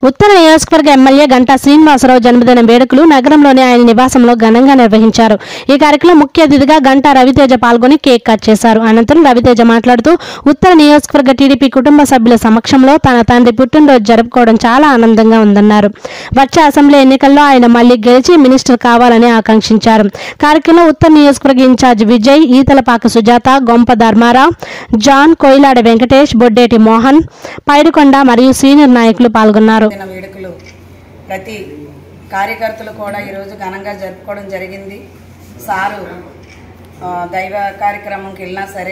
ఉత్తర నియోజకవర్గ ఎమ్మెల్యే గంటా శ్రీనివాసరావు జన్మదిన వేడుకలు నగరంలోని ఆయన నివాసంలో ఘనంగా నిర్వహించారు ఈ కార్యక్రమం ముఖ్య అతిథిగా గంటా రవితేజ పాల్గొని కేక్ కట్ చేశారు అనంతరం రవితేజ మాట్లాడుతూ ఉత్తర నియోజకవర్గ టీడీపీ కుటుంబ సభ్యుల సమక్షంలో తన తండ్రి పుట్టినరోజు జరుపుకోవడం చాలా ఆనందంగా ఉందన్నారు వచ్చే అసెంబ్లీ ఎన్నికల్లో ఆయన మళ్లీ గెలిచి మినిస్టర్ కావాలని ఆకాంక్షించారు కార్యక్రమంలో ఉత్తర నియోజకవర్గ ఇన్ఛార్జ్ విజయ్ ఈతలపాక సుజాత గొంప ధర్మారావు జాన్ కోయిలాడ వెంకటేష్ బొడ్డేటి మోహన్ పైరుకొండ మరియు సీనియర్ నాయకులు పాల్గొన్నారు దిన వేడుకలు ప్రతి కార్యకర్తలు కూడా ఈరోజు ఘనంగా జరుపుకోవడం జరిగింది సారు ఆ, దైవ కార్యక్రమంకి వెళ్ళినా సరే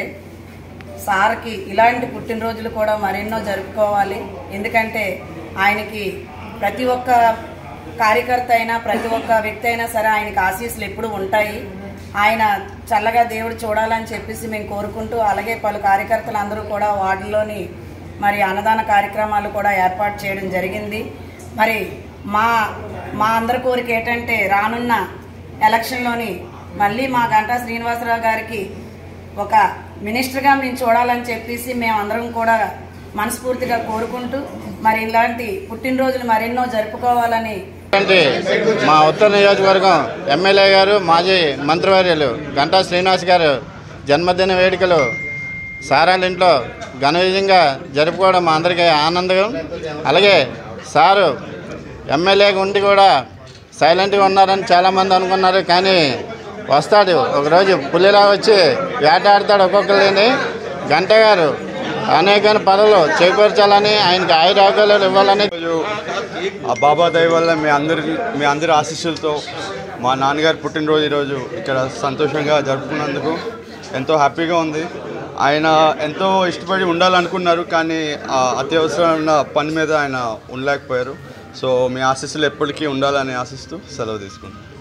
సార్కి ఇలాంటి పుట్టినరోజులు కూడా మరెన్నో జరుపుకోవాలి ఎందుకంటే ఆయనకి ప్రతి ఒక్క కార్యకర్త అయినా ప్రతి ఒక్క వ్యక్తి అయినా సరే ఆయనకి ఆశీస్సులు ఎప్పుడూ ఉంటాయి ఆయన చల్లగా దేవుడు చూడాలని చెప్పేసి మేము కోరుకుంటూ అలాగే పలు కార్యకర్తలు అందరూ కూడా వార్డులోని మరి అన్నదాన కార్యక్రమాలు కూడా ఏర్పాటు చేయడం జరిగింది మరి మా మా అందరి కోరిక ఏంటంటే రానున్న ఎలక్షన్లోని మళ్ళీ మా గంటా శ్రీనివాసరావు గారికి ఒక మినిస్టర్గా మేము చూడాలని చెప్పేసి మేము అందరం కూడా మనస్ఫూర్తిగా కోరుకుంటూ మరి ఇలాంటి పుట్టినరోజులు మరెన్నో జరుపుకోవాలని అంటే మా ఉత్తర నియోజకవర్గం ఎమ్మెల్యే గారు మాజీ మంత్రివర్యులు గంటా శ్రీనివాస్ గారు జన్మదిన వేడుకలు సారాల ఇంట్లో ఘన విజయంగా జరుపుకోవడం మా అందరికీ ఆనందం అలాగే సారు ఎమ్మెల్యేగా ఉండి కూడా సైలెంట్గా ఉన్నారని చాలామంది అనుకున్నారు కానీ వస్తాడు ఒకరోజు పులిలా వచ్చి వేటాడతాడు ఒక్కొక్కరిని గంట గారు అనేక పదవులు చేకూర్చాలని ఆయనకి ఆయురాగ్యాలు ఇవ్వాలని ఈరోజు ఆ బాబా దయ వల్ల మీ అందరి మీ అందరి ఆశీస్సులతో మా నాన్నగారు పుట్టినరోజు ఈరోజు ఇక్కడ సంతోషంగా జరుపుకున్నందుకు ఎంతో హ్యాపీగా ఉంది ఆయన ఎంతో ఇష్టపడి ఉండాలనుకున్నారు కానీ ఆ అత్యవసరమైన పని మీద ఆయన ఉండలేకపోయారు సో మీ ఆశీస్సులు ఎప్పటికీ ఉండాలని ఆశిస్తూ సెలవు తీసుకుంటాం